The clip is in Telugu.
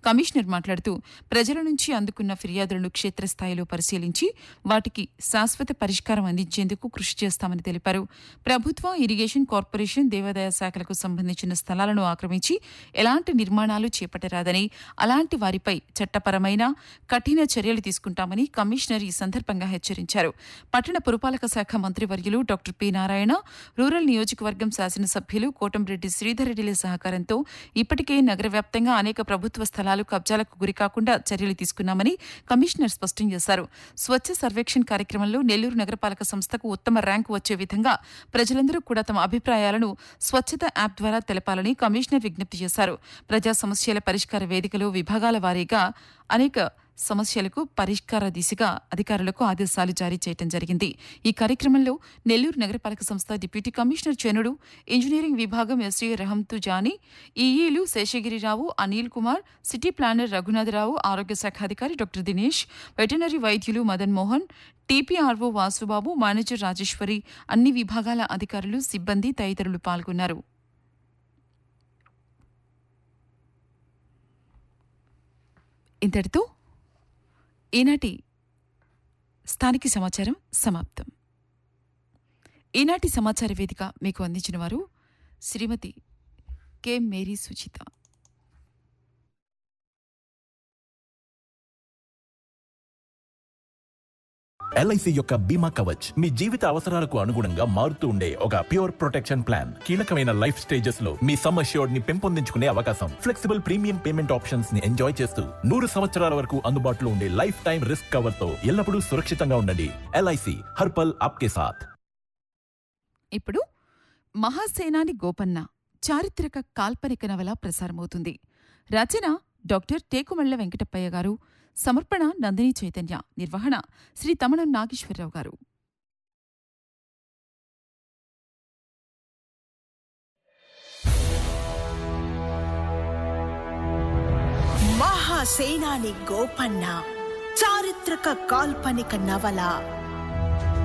కమిషనర్ మాట్లాడుతూ ప్రజల నుంచి అందుకున్న ఫిర్యాదులను క్షేత్రస్థాయిలో పరిశీలించి వాటికి శాశ్వత పరిష్కారం అందించేందుకు కృషి చేస్తామని తెలిపారు ప్రభుత్వ ఇరిగేషన్ కార్పొరేషన్ దేవాదాయ శాఖలకు సంబంధించిన స్థలాలను ఆక్రమించి ఎలాంటి నిర్మాణాలు చేపట్టరాదని అలాంటి వారిపై చట్టపరమైన కఠిన చర్యలు తీసుకుంటామని కమిషనర్ ఈ సందర్భంగా హెచ్చరించారు పట్టణ పురపాలక శాఖ మంత్రివర్యులు డాక్టర్ పి నారాయణ రూరల్ నియోజకవర్గం శాసనసభ్యులు కోటంరెడ్డి శ్రీధర్రెడ్డిల సహకారంతో ఇప్పటికే నగర వ్యాప్తంగా అనేక ప్రభుత్వ స్థలాలు కబ్జాలకు గురికాకుండా చర్యలు తీసుకున్నామని కమిషనర్ స్పష్టం చేశారు స్వచ్ఛ సర్వేక్షణ్ కార్యక్రమంలో నెల్లూరు నగరపాలక సంస్థకు ఉత్తమ ర్యాంకు వచ్చే విధంగా ప్రజలందరూ కూడా తమ అభిప్రాయాలను స్వచ్ఛత యాప్ ద్వారా తెలపాలని కమిషనర్ విజ్ఞప్తి చేశారు ప్రజా సమస్యల పరిష్కార వేదికలో విభాగాల వారీగా అనేక సమస్యలకు పరిష్కార దిశగా అధికారులకు ఆదేశాలు జారీ చేయడం జరిగింది ఈ కార్యక్రమంలో నెల్లూరు నగరపాలక సంస్థ డిప్యూటీ కమిషనర్ చెనుడు ఇంజనీరింగ్ విభాగం ఎస్డీ రహంతు జానీ ఈఈలు శేషగిరిరావు అనిల్ కుమార్ సిటీ ప్లానర్ రఘునాథరావు ఆరోగ్య శాఖ అధికారి డాక్టర్ దినేష్ వెటనరీ వైద్యులు మదన్ మోహన్ టీపీఆర్ఓ వాసుబాబు మేనేజర్ రాజేశ్వరి అన్ని విభాగాల అధికారులు సిబ్బంది తదితరులు పాల్గొన్నారు ఇంతటితో ఈనాటి స్థానిక సమాచారం సమాప్తం ఈనాటి సమాచార వేదిక మీకు అందించిన వారు Shrimati K Mary Suchitha LIC యొక్క బీమా కవచ్ మీ జీవిత అవసరాలకు అనుగుణంగా మారుతూ ఉండే ఒక ప్యూర్ ప్రొటెక్షన్ ప్లాన్ కీలకమైన లైఫ్ స్టేజెస్ లో మీ సమ్ అష్యూర్డ్ ని పెంపొందించుకునే అవకాశం ఫ్లెక్సిబుల్ ప్రీమియం పేమెంట్ ఆప్షన్స్ ని ఎంజాయ్ చేస్తూ నూరు సంవత్సరాల వరకు అందుబాటులో ఉండే లైఫ్ టైం రిస్క్ కవర్ తో ఎల్లప్పుడూ సురక్షితంగా ఉండండి ఎల్ఐసి హర్పల్ ఆప్కే సాథ్ ఇప్పుడు మహాసేనాని గోపన్న చారిత్రక కాల్పనిక నవల ప్రసారమవుతుంది రచన డాక్టర్ టేకుమళ్ల వెంకటప్పయ్య గారు సమర్పణ నందిని చైతన్య నిర్వహణ శ్రీ తమణం నాగేశ్వరరావు గారు మహాసేనాని గోపన్న చారిత్రక కాల్పనిక నవల